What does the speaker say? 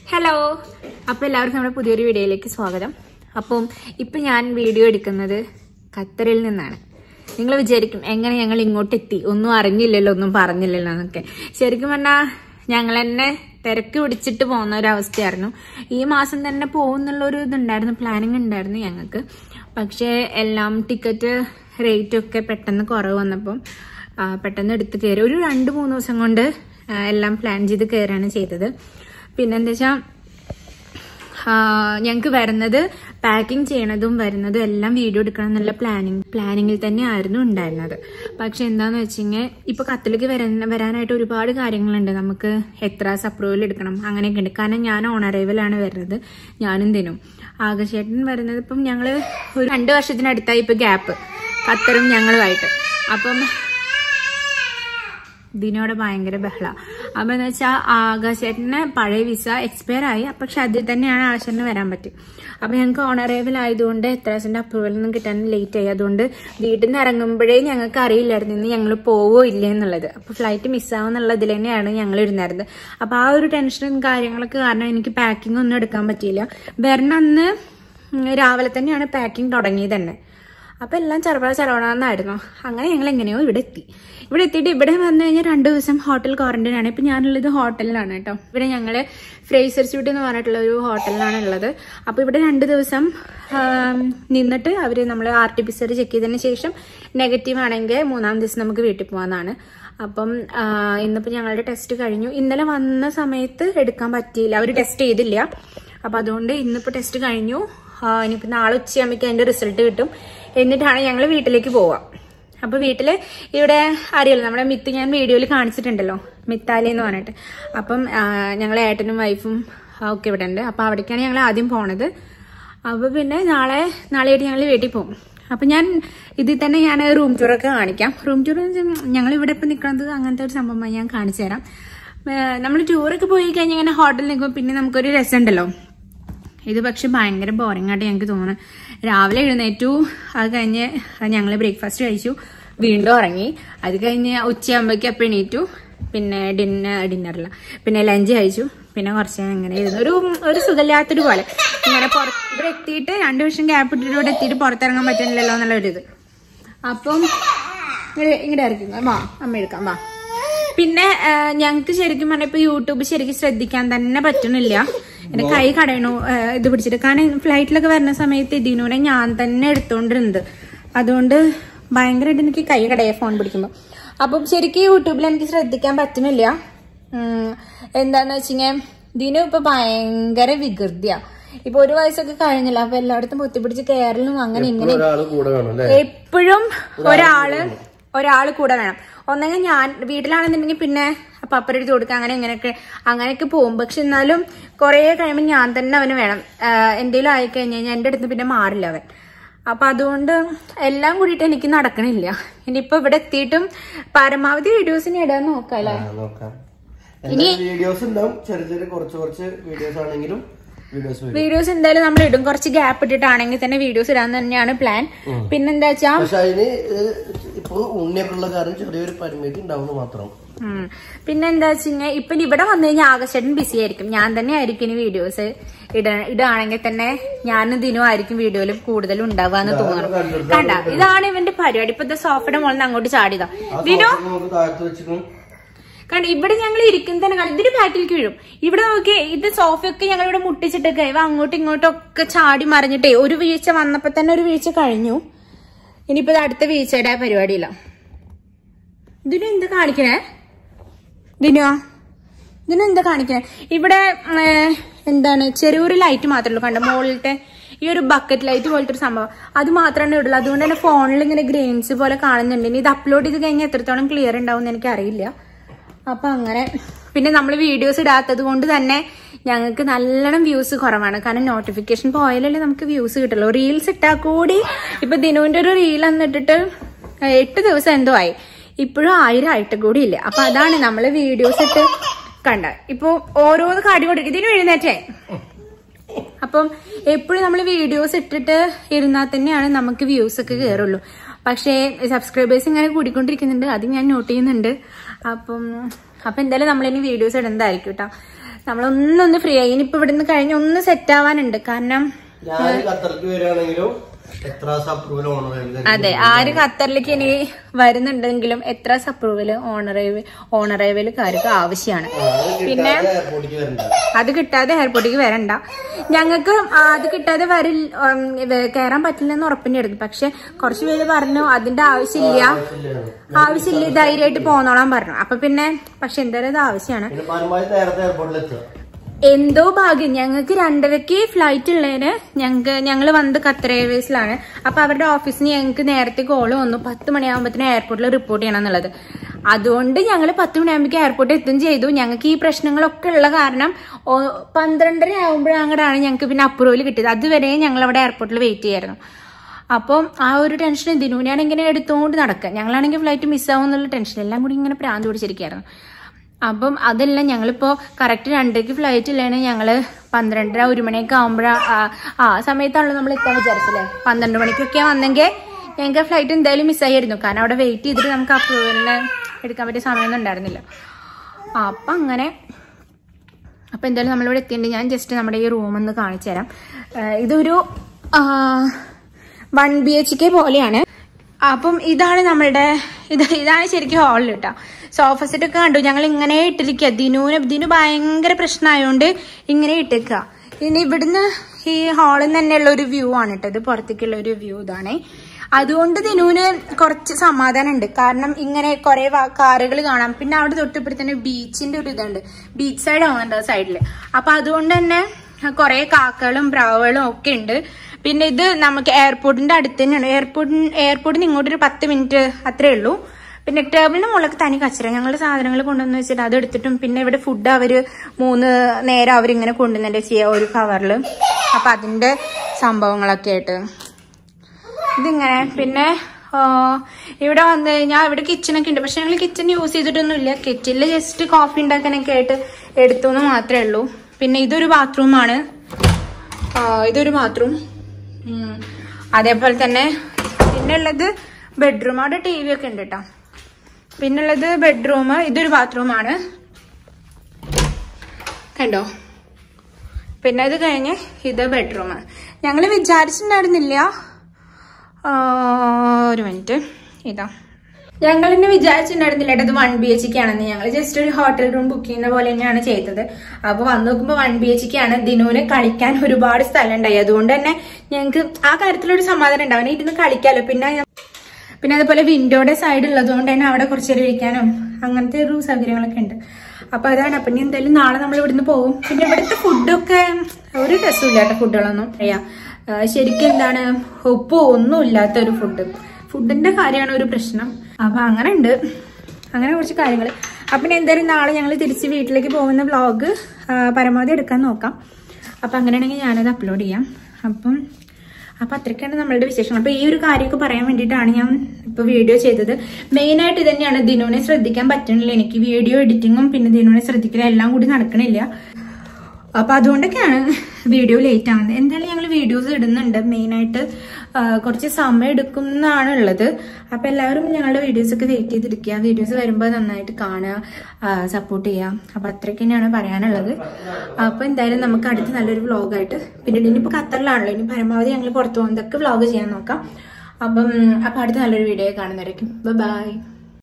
Hello അപ്പോൾ എല്ലാവർക്കും നമ്മുടെ പുതിയൊരു വീഡിയോയിലേക്ക് സ്വാഗതം അപ്പം ഇപ്പം ഞാൻ വീഡിയോ എടുക്കുന്നത് ഖത്തറിൽ നിന്നാണ് നിങ്ങൾ വിചാരിക്കും എങ്ങനെ ഞങ്ങൾ ഇങ്ങോട്ട് എത്തി ഒന്നും അറിഞ്ഞില്ലല്ലോ ഒന്നും പറഞ്ഞില്ലല്ലോ എന്നൊക്കെ ശരിക്കും പറഞ്ഞാൽ ഞങ്ങൾ തന്നെ തിരക്ക് പിടിച്ചിട്ട് പോകുന്ന ഒരു അവസ്ഥയായിരുന്നു ഈ മാസം തന്നെ പോകുന്നുള്ള ഒരു ഇതുണ്ടായിരുന്നു പ്ലാനിങ് ഉണ്ടായിരുന്നു ഞങ്ങൾക്ക് പക്ഷേ എല്ലാം ടിക്കറ്റ് റേറ്റ് ഒക്കെ പെട്ടെന്ന് കുറവ് വന്നപ്പം ആ, പെട്ടെന്ന് എടുത്ത് കയറി ഒരു രണ്ട് മൂന്ന് ദിവസം കൊണ്ട് ആ, എല്ലാം പ്ലാൻ ചെയ്ത് കയറാണ് ചെയ്തത് പിന്നെന്താ വെച്ചാൽ ഞങ്ങൾക്ക് വരുന്നത് പാക്കിംഗ് ചെയ്യണതും വരുന്നതും എല്ലാം വീഡിയോ എടുക്കണം എന്നുള്ള പ്ലാനിങ് പ്ലാനിങ്ങിൽ തന്നെ ആയിരുന്നു ഉണ്ടായിരുന്നത് പക്ഷെ എന്താന്ന് വെച്ചിങ്ങനെ ഇപ്പൊ കത്തിലേക്ക് വരാൻ വരാനായിട്ട് ഒരുപാട് കാര്യങ്ങളുണ്ട് നമുക്ക് എത്ര അപ്രൂവൽ എടുക്കണം അങ്ങനെയൊക്കെ ഉണ്ട് കാരണം ഞാൻ ഓൺ അറൈവലാണ് വരുന്നത് ഞാനും ദിനും ആകർഷേട്ടൻ വരുന്നത് ഇപ്പം ഞങ്ങള് ഒരു രണ്ട് വർഷത്തിനടുത്തായി ഇപ്പൊ ഗ്യാപ്പ് ഖത്തറും ഞങ്ങളുമായിട്ട് അപ്പം ദിനോടെ ഭയങ്കര ബഹള അപ്പൊ എന്ന് വെച്ചാൽ ആകാശേട്ടന് പഴയ വിസ എക്സ്പയർ ആയി പക്ഷെ അതിൽ തന്നെയാണ് ആകാശേട്ടന് വരാൻ പറ്റും അപ്പൊ ഞങ്ങൾക്ക് ഓണറേബിൾ ആയതുകൊണ്ട് എത്ര ദിവസത്തിന്റെ അപ്രൂവൽ ഒന്നും കിട്ടാൻ ലേറ്റ് ആയി അതുകൊണ്ട് വീട്ടിൽ നിന്ന് ഇറങ്ങുമ്പോഴേ ഞങ്ങൾക്ക് അറിയില്ലായിരുന്നു ഇന്ന് ഞങ്ങൾ പോവോ ഇല്ലേ എന്നുള്ളത് അപ്പൊ ഫ്ലൈറ്റ് മിസ്സാവുന്നുള്ള ഇതിൽ തന്നെയാണ് ഞങ്ങൾ ഇരുന്നായിരുന്നത് അപ്പൊ ആ ഒരു ടെൻഷനും കാര്യങ്ങളൊക്കെ കാരണം എനിക്ക് പാക്കിംഗ് ഒന്നും എടുക്കാൻ പറ്റിയില്ല വരണ അന്ന് രാവിലെ തന്നെയാണ് പാക്കിംഗ് തുടങ്ങിയത് തന്നെ അപ്പൊ എല്ലാം ചെറുപഴ ചെലവണമെന്നായിരുന്നു അങ്ങനെ ഞങ്ങൾ എങ്ങനെയോ ഇവിടെ എത്തി ഇവിടെ എത്തിയിട്ട് ഇവിടെ വന്നു കഴിഞ്ഞാൽ രണ്ട് ദിവസം ഹോട്ടൽ ക്വാറന്റൈൻ ആണ് ഇപ്പൊ ഞാനുള്ളത് ഹോട്ടലിലാണ് കേട്ടോ ഇവിടെ ഞങ്ങള് ഫ്രേസർ സ്യൂട്ട് എന്ന് പറഞ്ഞിട്ടുള്ള ഒരു ഹോട്ടലിലാണ് ഉള്ളത് അപ്പൊ ഇവിടെ രണ്ട് ദിവസം ആം, നിന്നിട്ട് അവര് നമ്മൾ R T P C check ചെയ്തതിന് ശേഷം നെഗറ്റീവ് ആണെങ്കിൽ മൂന്നാം ദിവസം നമുക്ക് വീട്ടിൽ പോകാന്നാണ് അപ്പം ആ, ഇന്നിപ്പോ ഞങ്ങളുടെ ടെസ്റ്റ് കഴിഞ്ഞു ഇന്നലെ വന്ന സമയത്ത് എടുക്കാൻ പറ്റിയില്ല അവർ ടെസ്റ്റ് ചെയ്തില്ല അപ്പൊ അതുകൊണ്ട് ഇന്നിപ്പോ ടെസ്റ്റ് കഴിഞ്ഞു ആ, ഇനിയിപ്പോ നാളെ ഉച്ചയാകുമ്പോൾ അതിന്റെ റിസൾട്ട് കിട്ടും എന്നിട്ടാണ് ഞങ്ങൾ വീട്ടിലേക്ക് പോവാം അപ്പൊ വീട്ടില് ഇവിടെ അറിയാലോ നമ്മുടെ മിത്ത് ഞാൻ വീഡിയോയിൽ കാണിച്ചിട്ടുണ്ടല്ലോ മിത്താലി എന്ന് പറഞ്ഞിട്ട് അപ്പം ഞങ്ങൾ ഏട്ടനും വൈഫും ഒക്കെ ഇവിടെ ഉണ്ട് അപ്പൊ അവിടേക്കാണ് ഞങ്ങൾ ആദ്യം പോണത് അപ്പൊ പിന്നെ നാളെ നാളെയായിട്ട് ഞങ്ങൾ വീട്ടിൽ പോകും അപ്പൊ ഞാൻ ഇതിൽ തന്നെ ഞാൻ റൂം ടൂറൊക്കെ കാണിക്കാം റൂം ടൂർ ഞങ്ങൾ ഇവിടെ ഇപ്പൊ നിൽക്കുന്നത് അങ്ങനത്തെ ഒരു സംഭവമായി ഞാൻ കാണിച്ചു തരാം നമ്മൾ ടൂറൊക്കെ പോയി കഴിഞ്ഞാൽ ഇങ്ങനെ ഹോട്ടലിൽ നിൽക്കുമ്പോൾ പിന്നെ നമുക്കൊരു രസമുണ്ടല്ലോ ഇത് പക്ഷെ ഭയങ്കര ബോറിംഗ് ആയിട്ട് ഞങ്ങൾക്ക് തോന്നുന്നു രാവിലെ എഴുന്നേറ്റു അത് കഴിഞ്ഞ് ഞങ്ങൾ ബ്രേക്ക്ഫാസ്റ്റ് കഴിച്ചു വീണ്ടും ഉറങ്ങി അത് കഴിഞ്ഞ് ഉച്ചയാകുമ്പോഴേക്കും അപ്പം എണീറ്റു പിന്നെ ഡിന്നർ ഡിന്നറില്ല പിന്നെ ലഞ്ച് കഴിച്ചു പിന്നെ കുറച്ച് നേരം ഇങ്ങനെ ഇരുന്നു ഒരു ഒരു സുഖമില്ലാത്തൊരു പോലെ ഇങ്ങനെ പുറത്ത് ഇവിടെ എത്തിയിട്ട് രണ്ടു വർഷം ഗ്യാപ്പ് ഇട്ടിട്ട് ഇവിടെ എത്തിയിട്ട് പുറത്തിറങ്ങാൻ പറ്റുന്നില്ലല്ലോ എന്നുള്ള ഒരു ഇത് അപ്പം ഇങ്ങട് ഇങ്ങടെ ഇറക്കുന്നു വാ അമ്മ എടുക്കാം വാ പിന്നെ ഞങ്ങൾക്ക് ശരിക്കും പറഞ്ഞാൽ ഇപ്പൊ യൂട്യൂബ് ശരിക്കും ശ്രദ്ധിക്കാൻ തന്നെ പറ്റുന്നില്ല എന്റെ കൈ കടയണു ആ, ഇത് പിടിച്ചിട്ട് കാരണം ഫ്ലൈറ്റിലൊക്കെ വരുന്ന സമയത്ത് ഇതിനൂടെ ഞാൻ തന്നെ എടുത്തോണ്ടിരുന്നത് അതുകൊണ്ട് ഭയങ്കരമായിട്ട് എനിക്ക് കൈ കടയ ഫോൺ പിടിക്കുമ്പോൾ അപ്പം ശരിക്കും യൂട്യൂബിൽ എനിക്ക് ശ്രദ്ധിക്കാൻ പറ്റുന്നില്ല ഉം, എന്താന്ന് വെച്ചിങ്ങനെ ദിനു ഇപ്പൊ ഭയങ്കര വികൃതിയാ ഇപ്പൊ ഒരു വയസ്സൊക്കെ കഴിഞ്ഞില്ല അപ്പൊ എല്ലായിടത്തും പൊത്തിപ്പിടിച്ച് കയറലും അങ്ങനെ ഇങ്ങനെ ഒരാള് കൂടെ വേണം അല്ലേ എപ്പോഴും ഒരാള് ഒരാള് കൂടെ വേണം ഒന്നെങ്കിൽ ഞാൻ വീട്ടിലാണെന്നുണ്ടെങ്കിൽ പിന്നെ പപ്പര എടുത്ത് കൊടുക്കുക അങ്ങനെ ഇങ്ങനെയൊക്കെ അങ്ങനെയൊക്കെ പോകും പക്ഷെ എന്നാലും കുറേ കഴിയുമ്പോൾ ഞാൻ തന്നെ അവന് വേണം ആഹ് എന്തേലും ആയിക്കഴിഞ്ഞ് കഴിഞ്ഞാൽ എൻ്റെ അടുത്ത് പിന്നെ മാറില്ല അവൻ അപ്പൊ അതുകൊണ്ട് എല്ലാം കൂടിയിട്ട് എനിക്ക് നടക്കണില്ല ഇനിയിപ്പോ ഇവിടെ എത്തിയിട്ടും പരമാവധി വീഡിയോസിന് ഇടാൻ നോക്കാല്ലേ ആ, നോക്കാം എല്ലാ വീഡിയോസ് ഉണ്ടാവും ചെറിയ ചെറിയ കുറച്ച് കുറച്ച് വീഡിയോസ് ആണെങ്കിലും വീഡിയോസ് വരും വീഡിയോസ് എന്തായാലും നമ്മൾ ഇടും കുറച്ച് ഗ്യാപ്പ് ഇട്ടിട്ടാണെങ്കിൽ തന്നെ വീഡിയോസ് ഇടാൻ തന്നെയാണ് പ്ലാൻ പിന്നെന്താ വെച്ചാ പക്ഷെ അതിന് ഏഹ്, ഇപ്പൊ ഉണ്ണിയൊക്കെ ഉള്ള കാരണം ചെറിയൊരു പരിമിതി ഉണ്ടാവുന്നു മാത്രം ഉം. പിന്നെ എന്താ വെച്ചാൽ ഇപ്പൊ ഇവിടെ വന്നു കഴിഞ്ഞാൽ ആകർഷേട്ടൻ ബിസി ആയിരിക്കും ഞാൻ തന്നെ ആയിരിക്കും ഇനി വീഡിയോസ് ഇട ഇടുകയാണെങ്കിൽ തന്നെ ഞാനും ദിനും ആയിരിക്കും വീഡിയോയിൽ കൂടുതൽ ഉണ്ടാവുക തോന്നുന്നു കണ്ട ഇതാണ് ഇവന്റെ പരിപാടി ഇപ്പൊ സോഫയുടെ മുകളിൽ നിന്ന് അങ്ങോട്ട് ചാടിയതാ ആ ദിനു സോഫ നമുക്ക് താഴത്ത് വെച്ചിട്ടും കണ്ട ഇവിടെ ഞങ്ങൾ ഇരിക്കുന്ന തന്നെ കണ്ട ഇതിന് ബാക്കിലേക്ക് വീഴും ഇവിടെ നോക്കി ഇത് സോഫയൊക്കെ ഞങ്ങൾ ഇവിടെ മുട്ടിച്ചിട്ടൊക്കെ ഇവ അങ്ങോട്ടും ഇങ്ങോട്ടും ഒക്കെ ചാടി മറിഞ്ഞിട്ടേ ഒരു വീഴ്ച വന്നപ്പോ തന്നെ ഒരു വീഴ്ച കഴിഞ്ഞു ഇനിയിപ്പോ ഇത് അടുത്ത വീഴ്ചയുടെ പരിപാടിയില്ല ഇതിന് എന്ത് കാണിക്കണേ ദിനുവാ ഇതിന് എന്താ കാണിക്കണേ ഇവിടെ ഉം, ഏഹ്, എന്താണ് ചെറിയൊരു ലൈറ്റ് മാത്രമേ ഉള്ളൂ കണ്ട മുകളിലത്തെ ഈ ഒരു ബക്കറ്റ് ലൈറ്റ് പോലത്തെ ഒരു സംഭവം അത് മാത്രമാണ് ഉള്ളൂ അതുകൊണ്ട് തന്നെ ഫോണിൽ ഇങ്ങനെ ഗ്രെയിൻസ് പോലെ കാണുന്നുണ്ട് ഇനി ഇത് അപ്ലോഡ് ചെയ്ത് കഴിഞ്ഞാൽ എത്രത്തോളം ക്ലിയർ ഉണ്ടാവും എന്ന് എനിക്കറിയില്ല അപ്പൊ അങ്ങനെ പിന്നെ നമ്മൾ വീഡിയോസ് ഇടാത്തത് കൊണ്ട് തന്നെ ഞങ്ങൾക്ക് നല്ലോണം വ്യൂസ് കുറവാണ് കാരണം നോട്ടിഫിക്കേഷൻ പോയാലല്ലേ നമുക്ക് വ്യൂസ് കിട്ടുള്ളൂ റീൽസ് ഇട്ടാൽ കൂടി ഇപ്പൊ ദിനുവിന്റെ ഒരു റീൽ എന്നിട്ടിട്ട് എട്ട് ദിവസം എന്തോ ആയി ഇപ്പോഴും ആയിരം ആയിട്ട് കൂടി ഇല്ല അപ്പൊ അതാണ് നമ്മള് വീഡിയോസ് ഇട്ട് കണ്ട ഇപ്പൊ ഓരോന്ന് കാടി കൊടുക്കും ഇതിന് എഴുന്നേറ്റേ അപ്പം എപ്പോഴും നമ്മൾ വീഡിയോസ് ഇട്ടിട്ട് ഇരുന്നാൽ തന്നെയാണ് നമുക്ക് വ്യൂസ് ഒക്കെ കയറുള്ളൂ പക്ഷേ സബ്സ്ക്രൈബേഴ്സ് ഇങ്ങനെ കൂടിക്കൊണ്ടിരിക്കുന്നുണ്ട് അത് ഞാൻ നോട്ട് ചെയ്യുന്നുണ്ട് അപ്പം അപ്പൊ എന്തായാലും നമ്മളിനി വീഡിയോസ് ഇടുന്നതായിരിക്കും കേട്ടോ നമ്മളൊന്നൊന്ന് ഫ്രീ ആയി ഇനിയിപ്പോ ഇവിടുന്ന് കഴിഞ്ഞ് ഒന്ന് സെറ്റ് ആവാനുണ്ട് കാരണം ഞാൻ ഖത്തർക്ക് വരികയാണെങ്കിലും എത്ര അപ്രൂവൽ ഓണർ അതെ ആര് ഖത്തറിലേക്ക് ഇനി വരുന്നുണ്ടെങ്കിലും എത്ര അപ്രൂവല് ഓണറേവ് ഓണറേവലുകാർക്ക് ആവശ്യമാണ് പിന്നെ എയർപോർട്ടിലേക്ക് വരണ്ട അത് കിട്ടാതെ എയർപോർട്ടിലേക്ക് വരണ്ട ഞങ്ങൾക്ക് അത് കിട്ടാതെ വരിൽ ഉം, വേ- കയറാൻ പറ്റില്ലെന്ന് ഉറപ്പിന്റെ എടുത്തു പക്ഷെ കുറച്ച് പേര് പറഞ്ഞു അതിന്റെ ആവശ്യമില്ല ആവശ്യമില്ല ധൈര്യമായിട്ട് പോന്നോളാൻ പറഞ്ഞു അപ്പൊ പിന്നെ പക്ഷെ എന്തായാലും ഇത് ആവശ്യമാണ് പിന്നെ പരമാവധി നേരത്തെ എയർപോർട്ടിൽ എത്തുക എന്തോ ഭാഗ്യം ഞങ്ങൾക്ക് രണ്ടരക്ക് ഫ്ലൈറ്റ് ഉള്ളതിന് ഞങ്ങൾക്ക് ഞങ്ങൾ വന്നത് ഖത്തർ എയർവേസിലാണ് അപ്പൊ അവരുടെ ഓഫീസിന് ഞങ്ങൾക്ക് നേരത്തെ കോള് വന്നു പത്ത് മണിയാകുമ്പോഴത്തേന് എയർപോർട്ടിൽ റിപ്പോർട്ട് ചെയ്യണം എന്നുള്ളത് അതുകൊണ്ട് ഞങ്ങൾ പത്ത് മണിയാകുമ്പോഴേക്ക് എയർപോർട്ടിൽ എത്തും ചെയ്തു ഞങ്ങൾക്ക് ഈ പ്രശ്നങ്ങളൊക്കെ ഉള്ള കാരണം ഓ- പന്ത്രണ്ടര ആകുമ്പോഴാണ് ഞങ്ങൾക്ക് പിന്നെ അപ്രൂവൽ കിട്ടിയത് അതുവരെ ഞങ്ങൾ അവിടെ എയർപോർട്ടിൽ വെയിറ്റ് ചെയ്യായിരുന്നു അപ്പം ആ ഒരു ടെൻഷൻ ദിനുവിനാണ് ഇങ്ങനെ എടുത്തുകൊണ്ട് നടക്കുക ഞങ്ങളാണെങ്കിൽ ഫ്ലൈറ്റ് മിസ്സാവും എന്നുള്ള ടെൻഷൻ എല്ലാം കൂടി ഇങ്ങനെ പ്രാന്ത് പിടിച്ചിരിക്കുകയായിരുന്നു അപ്പം അതെല്ലാം ഞങ്ങളിപ്പോ കറക്റ്റ് രണ്ടരയ്ക്ക് ഫ്ലൈറ്റ് ഇല്ലാണ് ഞങ്ങള് പന്ത്രണ്ടര ഒരു മണിയൊക്കെ ആകുമ്പോഴാ ആ സമയത്താണല്ലോ നമ്മൾ എത്താൻ വിചാരിച്ചില്ലേ പന്ത്രണ്ട് മണിക്കൊക്കെ വന്നെങ്കിൽ ഞങ്ങൾക്ക് ഫ്ലൈറ്റ് എന്തായാലും മിസ്സായിരുന്നു കാരണം അവിടെ വെയിറ്റ് ചെയ്തിട്ട് നമുക്ക് അപ്രൂവലിന് എടുക്കാൻ പറ്റിയ സമയമൊന്നും ഉണ്ടായിരുന്നില്ല ആ, അപ്പം അങ്ങനെ അപ്പം എന്തായാലും നമ്മളിവിടെ എത്തിയിട്ടുണ്ട് ഞാൻ ജസ്റ്റ് നമ്മുടെ ഈ റൂം ഒന്ന് കാണിച്ചു തരാം ആ, ഇതൊരു വൺ ബി എച്ച് കെ പോലെയാണ് അപ്പം ഇതാണ് നമ്മളുടെ ഇത് ഇതാണ് ശരിക്കും ഹാളിൽ കേട്ടോ സോഫ സെറ്റ് ഒക്കെ കണ്ടു ഞങ്ങൾ ഇങ്ങനെ ഇട്ടിരിക്കുക ദിനുവിന് ദിനു ഭയങ്കര പ്രശ്നമായോണ്ട് ഇങ്ങനെ ഇട്ടേക്കുക ഇനി ഇവിടുന്ന് ഈ ഹാളിൽ നിന്ന് തന്നെയുള്ള ഒരു വ്യൂ ആണ് കേട്ടോ ഇത് പുറത്തേക്കുള്ള ഒരു വ്യൂ ഇതാണ് അതുകൊണ്ട് ദിനുവിന് കുറച്ച് സമാധാനം ഉണ്ട് കാരണം ഇങ്ങനെ കുറെ കാറുകൾ കാണാം പിന്നെ അവിടെ തൊട്ടിപ്പുറത്ത് തന്നെ ബീച്ചിന്റെ ഒരു ഇതുണ്ട് ബീച്ച് സൈഡ് ആവുന്നുണ്ട് ആ സൈഡിൽ അപ്പൊ അതുകൊണ്ട് തന്നെ കുറെ കാക്കകളും പ്രാവുകളും ഒക്കെ ഉണ്ട് പിന്നെ ഇത് നമുക്ക് എയർപോർട്ടിന്റെ അടുത്ത് തന്നെയാണ് എയർപോർട്ടിന് എയർപോർട്ടിന് ഇങ്ങോട്ട് ഒരു പത്ത് മിനിറ്റ് അത്രേ ഉള്ളൂ പിന്നെ ടേബിളിന് മുകളിലൊക്കെ തനി കച്ചറ ഞങ്ങൾ സാധനങ്ങൾ കൊണ്ടുവന്ന് വെച്ചിട്ട് അത് എടുത്തിട്ടും പിന്നെ ഇവിടെ ഫുഡ് അവര് മൂന്ന് നേരം അവരിങ്ങനെ കൊണ്ടുവന്നിട്ട് ചെയ്യുക ഒരു കവറിൽ അപ്പൊ അതിന്റെ സംഭവങ്ങളൊക്കെ ആയിട്ട് ഇതിങ്ങനെ പിന്നെ ആ, ഇവിടെ വന്നു കഴിഞ്ഞാൽ ഇവിടെ കിച്ചണൊക്കെ ഉണ്ട് പക്ഷെ ഞങ്ങൾ കിച്ചൺ യൂസ് ചെയ്തിട്ടൊന്നുമില്ല കിച്ചണിൽ ജസ്റ്റ് കോഫി ഉണ്ടാക്കാനൊക്കെ ആയിട്ട് എടുത്തു എന്ന് മാത്രമേ ഉള്ളൂ പിന്നെ ഇതൊരു ബാത്റൂമാണ് ഇതൊരു ബാത്റൂം അതേപോലെ തന്നെ പിന്നെ ഉള്ളത് ബെഡ്റൂം അവിടെ ടി വി ഒക്കെ ഉണ്ട് കേട്ടോ പിന്നുള്ളത് ബെഡ്റൂം ഇതൊരു ബാത്റൂമാണ് കണ്ടോ പിന്നെ ഇത് കഴിഞ്ഞ് ഇത് ബെഡ്റൂം ഞങ്ങൾ വിചാരിച്ചിട്ടുണ്ടായിരുന്നില്ല ആ, ഒരു മിനിറ്റ് ഇതാ ഞങ്ങൾ ഇന്ന് വിചാരിച്ചിട്ടുണ്ടായിരുന്നില്ല ഇത് വൺ ബി എച്ച് ആണെന്ന് ഞങ്ങൾ ജസ്റ്റ് ഒരു ഹോട്ടൽ റൂം ബുക്ക് ചെയ്യുന്ന പോലെ തന്നെയാണ് ചെയ്തത് അപ്പൊ വന്ന് നോക്കുമ്പോൾ വൺ ബി എച്ച് ആണ് ദിനുവിന് കളിക്കാൻ ഒരുപാട് സ്ഥലം ഉണ്ടായി അതുകൊണ്ട് തന്നെ ഞങ്ങൾക്ക് ആ കാര്യത്തിലൊരു സമാധാനം ഉണ്ടാവും ഇരുന്ന് കളിക്കാലോ പിന്നെ ഞാൻ- പിന്നെ അതുപോലെ വിൻഡോയുടെ സൈഡ് ഉള്ളതുകൊണ്ട് തന്നെ അവിടെ കുറച്ച് നേരം ഇരിക്കാനും അങ്ങനത്തെ ഒരു സൗകര്യങ്ങളൊക്കെ ഉണ്ട് അപ്പൊ അതാണ് അപ്പൊ ഇനി എന്തായാലും നാളെ നമ്മൾ ഇവിടുന്ന് പോകും പിന്നെ ഇവിടുത്തെ ഫുഡൊക്കെ ഒരു രസമില്ല കേട്ടോ ഫുഡുകളൊന്നും അറിയാം ശരിക്കും എന്താണ് ഉപ്പോ ഒന്നും ഇല്ലാത്ത ഒരു ഫുഡ് ഫുഡിന്റെ കാര്യമാണ് ഒരു പ്രശ്നം അപ്പൊ അങ്ങനെ ഉണ്ട് അങ്ങനെ കുറച്ച് കാര്യങ്ങൾ അപ്പം ഇനി എന്തായാലും നാളെ ഞങ്ങൾ തിരിച്ച് വീട്ടിലേക്ക് പോകുന്ന വ്ളോഗ് പരമാവധി എടുക്കാൻ നോക്കാം അപ്പം അങ്ങനെയാണെങ്കിൽ ഞാനത് അപ്ലോഡ് ചെയ്യാം അപ്പം അപ്പം അത്രയ്ക്കാണ് നമ്മളുടെ വിശേഷങ്ങൾ അപ്പം ഈ ഒരു കാര്യമൊക്കെ പറയാൻ വേണ്ടിയിട്ടാണ് ഞാൻ ഇപ്പോൾ വീഡിയോ ചെയ്തത് മെയിനായിട്ട് ഇത് തന്നെയാണ് ദിനുവിനെ ശ്രദ്ധിക്കാൻ പറ്റണില്ല എനിക്ക് വീഡിയോ എഡിറ്റിങ്ങും പിന്നെ ദിനുവിനെ ശ്രദ്ധിക്കലും എല്ലാം കൂടി നടക്കണില്ല അപ്പം അതുകൊണ്ടൊക്കെയാണ് വീഡിയോ ലേറ്റ് ആവുന്നത് എന്തായാലും ഞങ്ങൾ വീഡിയോസ് ഇടുന്നുണ്ട് മെയിനായിട്ട് ആ, കുറച്ച് സമയം എടുക്കും എന്നാണ് ഉള്ളത് അപ്പം എല്ലാവരും ഞങ്ങളുടെ വീഡിയോസൊക്കെ വെയിറ്റ് ചെയ്തിരിക്കുക വീഡിയോസ് വരുമ്പോൾ നന്നായിട്ട് കാണുക സപ്പോർട്ട് ചെയ്യുക അപ്പം അത്രയ്ക്ക് തന്നെയാണ് പറയാനുള്ളത് അപ്പോൾ എന്തായാലും നമുക്ക് അടുത്ത് നല്ലൊരു വ്ളോഗായിട്ട് പിന്നീട് ഇനിയിപ്പോൾ ഖത്തറിലാണല്ലോ ഇനി പരമാവധി ഞങ്ങൾ പുറത്ത് പോകുന്നതൊക്കെ വ്ളോഗ് ചെയ്യാൻ നോക്കാം അപ്പം അപ്പം അടുത്ത നല്ലൊരു വീഡിയോ കാണുന്നവരേക്കും ബൈ